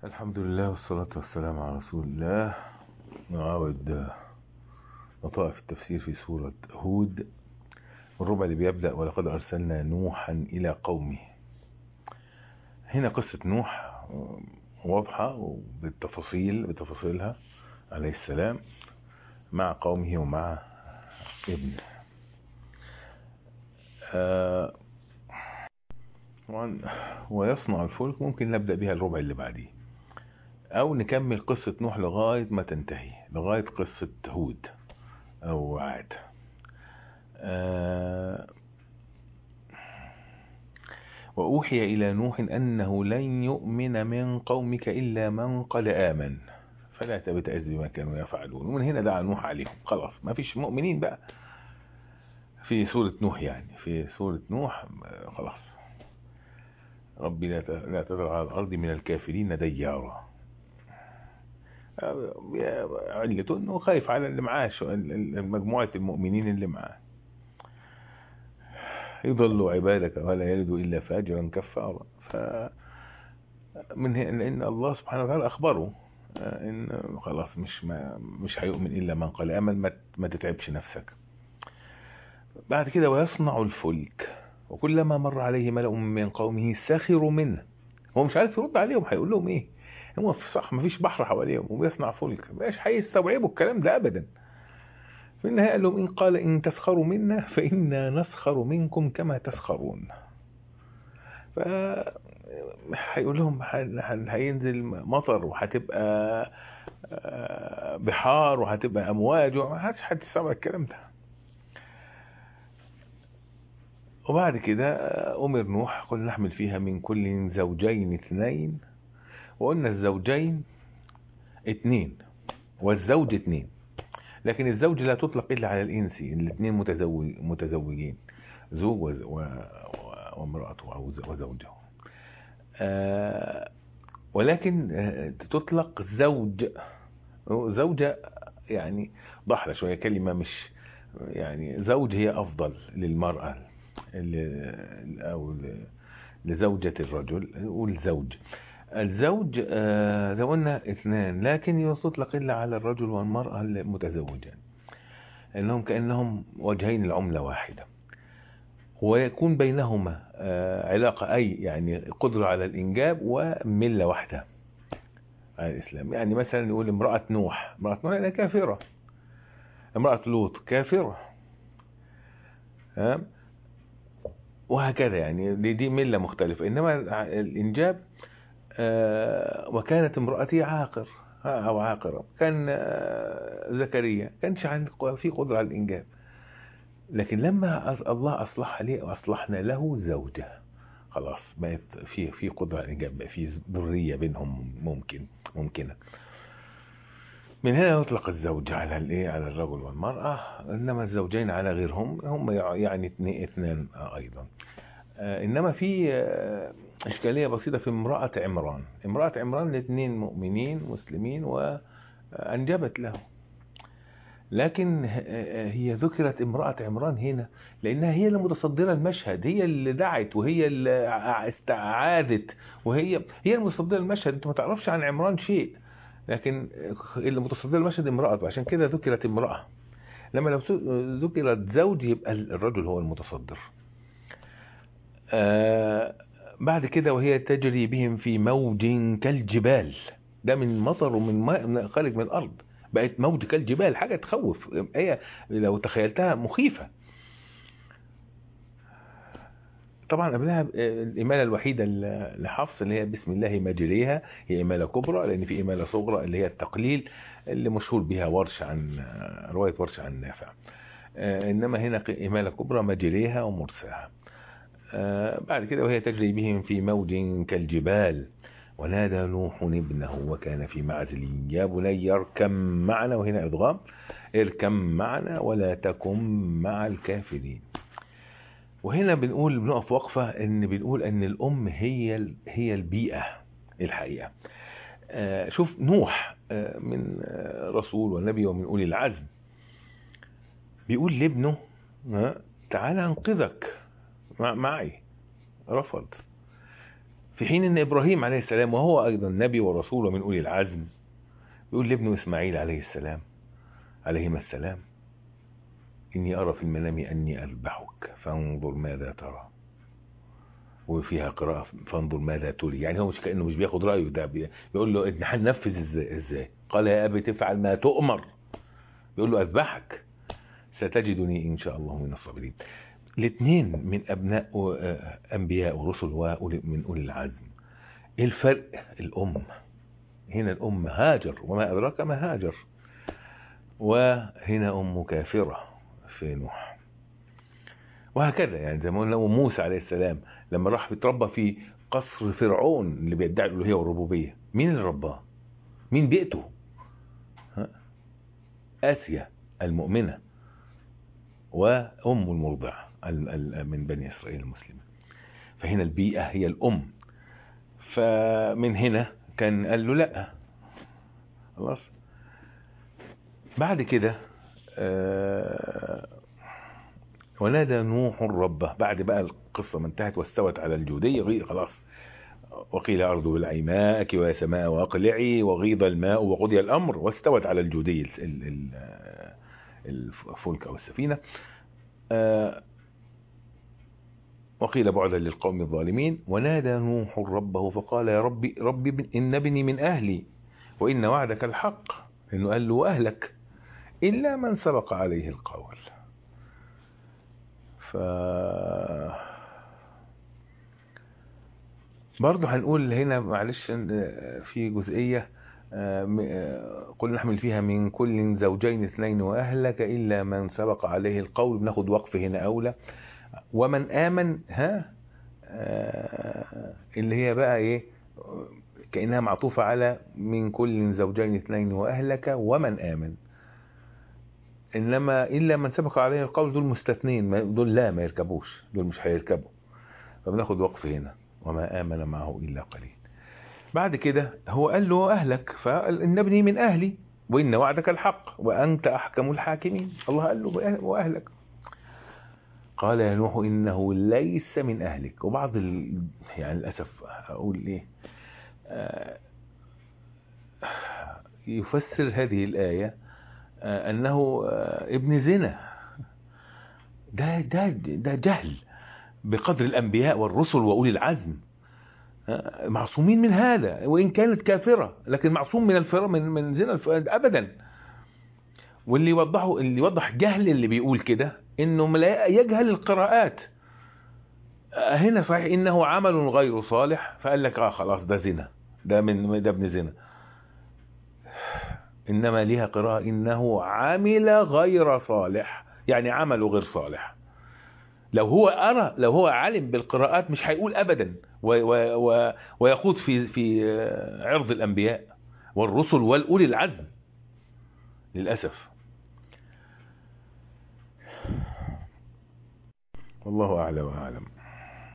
الحمد لله والصلاة والسلام على رسول الله نعاود لطائف التفسير في سورة هود الربع اللي بيبدأ ولقد أرسلنا نوحا إلى قومه هنا قصة نوح واضحة بالتفاصيل بتفاصيلها عليه السلام مع قومه ومع ابنه آه ويصنع الفلك ممكن نبدأ بها الربع اللي بعديه او نكمل قصة نوح لغاية ما تنتهي لغاية قصة هود او عاد آه وأوحي إلى نوح أنه لن يؤمن من قومك إلا من قد آمن فلا تبتئس بما كانوا يفعلون ومن هنا دعا نوح عليهم خلاص ما فيش مؤمنين بقى في سورة نوح يعني في سورة نوح خلاص ربي لا تذر على الأرض من الكافرين ديارا علته انه خايف على اللي معاه مجموعة المؤمنين اللي معاه يضل عبادك ولا يلد إلا فاجرا كفارا ف من هنا لأن الله سبحانه وتعالى أخبره إن خلاص مش ما مش هيؤمن إلا من قال أمل ما, ما تتعبش نفسك بعد كده ويصنع الفلك وكلما مر عليه ملأ من قومه سخروا منه هو مش عارف يرد عليهم هيقول لهم ايه هو في صح مفيش بحر حواليهم وبيصنع فلك مش هيستوعبوا الكلام ده ابدا في النهايه قال لهم ان قال ان تسخروا منا فانا نسخر منكم كما تسخرون ف هيقول لهم هينزل مطر وهتبقى بحار وهتبقى امواج ومحدش هتستوعب الكلام ده وبعد كده أمر نوح قل نحمل فيها من كل زوجين اثنين وقلنا الزوجين اتنين والزوج اتنين لكن الزوج لا تطلق إلا على الإنسي الاثنين متزوج متزوجين زوج وز و... وامرأته أو وزوجه آه ولكن تطلق زوج زوجة يعني ضحلة شوية كلمة مش يعني زوج هي أفضل للمرأة أو لزوجة الرجل والزوج الزوج زي ما قلنا اثنان لكن تطلق إلا على الرجل والمرأة المتزوجان إنهم كأنهم وجهين العملة واحدة ويكون بينهما علاقة أي يعني قدرة على الإنجاب وملة واحدة على الإسلام يعني مثلا نقول امرأة نوح امرأة نوح هي كافرة امرأة لوط كافرة وهكذا يعني دي ملة مختلفة إنما الإنجاب وكانت امرأتي عاقر أو عاقرة كان زكريا كانش في قدرة على الإنجاب لكن لما الله أصلح ليه وأصلحنا له زوجة خلاص بقت في في قدرة على الإنجاب بقى في ذرية بينهم ممكن ممكنة من هنا يطلق الزوج على الايه على الرجل والمرأة انما الزوجين على غيرهم هم يعني اثنان ايضا انما في اشكالية بسيطة في امرأة عمران امرأة عمران الاثنين مؤمنين مسلمين وانجبت له لكن هي ذكرت امرأة عمران هنا لانها هي اللي متصدرة المشهد هي اللي دعت وهي اللي استعاذت وهي هي المتصدرة المشهد انت ما تعرفش عن عمران شيء لكن اللي متصدر المشهد امرأة عشان كده ذكرت امرأة لما لو ذكرت زوج يبقى الرجل هو المتصدر آه بعد كده وهي تجري بهم في موج كالجبال ده من مطر ومن ماء خارج من الأرض بقت موج كالجبال حاجة تخوف هي لو تخيلتها مخيفة طبعا قبلها الإمالة الوحيدة لحفص اللي هي بسم الله مجريها هي إمالة كبرى لأن في إمالة صغرى اللي هي التقليل اللي مشهور بها ورش عن رواية ورش عن نافع إنما هنا إمالة كبرى مجريها ومرساها بعد كده وهي تجري بهم في موج كالجبال ونادى نوح ابنه وكان في معزل يا بني اركم معنا وهنا إضغام اركم معنا ولا تكن مع الكافرين وهنا بنقول بنقف وقفة ان بنقول ان الام هي هي البيئة الحقيقة شوف نوح من رسول ونبي ومن اولي العزم بيقول لابنه تعالى انقذك معي رفض في حين ان ابراهيم عليه السلام وهو ايضا نبي ورسول ومن اولي العزم يقول لابنه اسماعيل عليه السلام عليهما السلام اني ارى في المنام اني اذبحك فانظر ماذا ترى وفيها قراءة فانظر ماذا تري يعني هو مش كأنه مش بياخد رأيه ده بي- بيقول له إن هننفذ ازاي ازاي قال يا أبي تفعل ما تؤمر بيقول له أذبحك ستجدني إن شاء الله من الصابرين الاثنين من أبناء آه، أنبياء ورسل ومن أولي العزم إيه الفرق الأم هنا الأم هاجر وما أدراك ما هاجر وهنا أم كافرة في نوح وهكذا يعني زي ما قلنا موسى عليه السلام لما راح يتربى في قصر فرعون اللي بيدعي الالوهيه والربوبيه مين اللي رباه مين بيئته ها؟ اسيا المؤمنه وام المرضع ال- ال- من بني اسرائيل المسلمه فهنا البيئه هي الام فمن هنا كان قال له لا خلاص بعد كده آه ونادى نوح ربه بعد بقى القصة ما انتهت واستوت على الجودية غي- خلاص وقيل أرض بالعي ماءك ويا سماء وأقلعي وغيض الماء وقضي الأمر واستوت على الجودي ال- ال- ال- الفلك أو السفينة آه، وقيل بعدا للقوم الظالمين ونادى نوح ربه فقال يا ربي ربي ابن- إن ابني من أهلي وإن وعدك الحق إنه قال له أهلك إلا من سبق عليه القول ف برضه هنقول هنا معلش آه، في جزئية آه، م- آه، قل نحمل فيها من كل زوجين اثنين وأهلك إلا من سبق عليه القول بناخد وقف هنا أولى ومن آمن ها آه، اللي هي بقى إيه آه، كأنها معطوفة على من كل زوجين اثنين وأهلك ومن آمن انما الا من سبق عليه القول دول مستثنين ما- دول لا ما يركبوش دول مش هيركبوا فبناخد وقف هنا وما امن معه الا قليل بعد كده هو قال له اهلك فقال ان ابني من اهلي وان وعدك الحق وانت احكم الحاكمين الله قال له بأه- واهلك قال يا نوح انه ليس من اهلك وبعض ال... يعني للاسف اقول ايه آه، يفسر هذه الايه آه، انه آه، ابن زنا ده ده ده جهل بقدر الانبياء والرسل واولي العزم آه، معصومين من هذا وان كانت كافره لكن معصوم من الفر من من زنا الف- ابدا واللي يوضحه اللي يوضح جهل اللي بيقول كده انه لا يجهل القراءات آه، هنا صحيح انه عمل غير صالح فقال لك اه خلاص ده زنا ده من ده ابن زنا انما ليها قراءة انه عمل غير صالح يعني عمله غير صالح لو هو ارى لو هو علم بالقراءات مش هيقول ابدا و و و ويخوض في في عرض الانبياء والرسل والاولي العزم للاسف والله اعلى واعلم